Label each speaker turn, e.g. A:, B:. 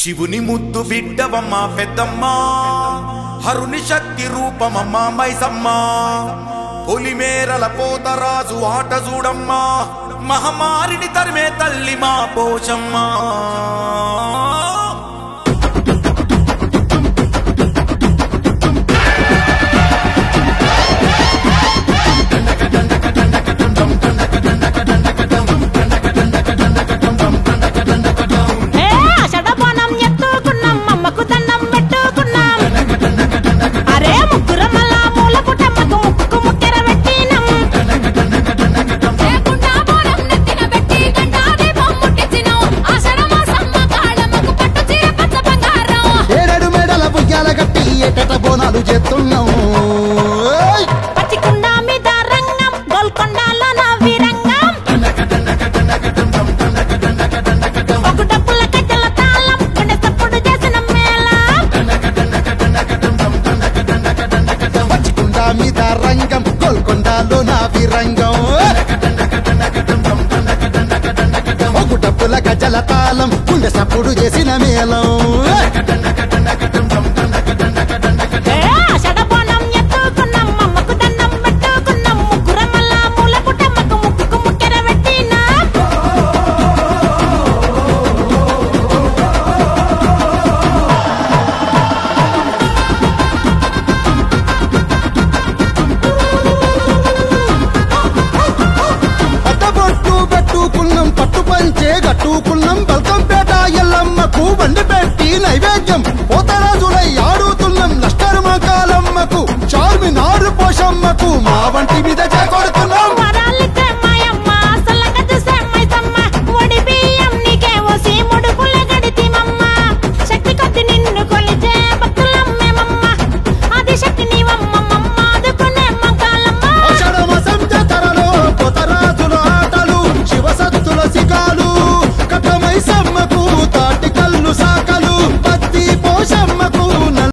A: శివుని ముద్దు బిడ్డవమ్మ పెద్దమ్మ హరుని శక్తి రూపమమ్మ మైసమ్మ పొలిమేరల పోతరాజు ఆట చూడమ్మా మహమారిని తరిమే తల్లి మా పోషమ్మ
B: ఏ షడపానం ఎత్తుకున్నాం అమ్మకు దండం పెట్టుకున్నాం అరే ముగ్గురమల్ల మూల పుట్టమ్మకు ముక్కుకు ముక్కెర పెట్టినాం
C: లేకుండా బోరం నెత్తిన పెట్టి గంటా దీపం ముట్టించినాం. ఆషాఢమాసమ్మ కాళ్ళమ్మకు పట్టు చీర పచ్చ బంగారం.
D: ఏడేడు మేడల బుయ్యాల కట్టి ఏటట బోనాలు చేస్తున్నాం ఓయ్!
B: పచ్చికుండ మీద రంగం గోల్కొండలో నా వీరంగం ఒక డప్పుల కట్టెల తాళం గుండె తప్పుడు చేసిన మేళం
D: పచ్చికుండ మీద రంగం గోల్కొండలో నా విరంగం ఒక డబ్బుల గజల తాళం గుండె సప్పుడు చేసిన మేళం
B: ఏ షడపానం ఎత్తుకున్నాం అమ్మకు దండం పెట్టుకున్నాం ముగ్గురమల్ల మూల పుట్టమ్మకు ముక్కుకు ముక్కెర పెట్టినాం
D: పట్టబొట్టు పెట్టుకున్నాం పట్టు పంచే గట్టుకున్నాం బల్కంపేట ఎల్లమ్మకు బండి పెట్టి నైవేద్యం పోతరాజులై ఆడుతున్నాం లష్కర్ కాలమ్మకు చార్మినారు పోషమ్మకు మా వంటి మీద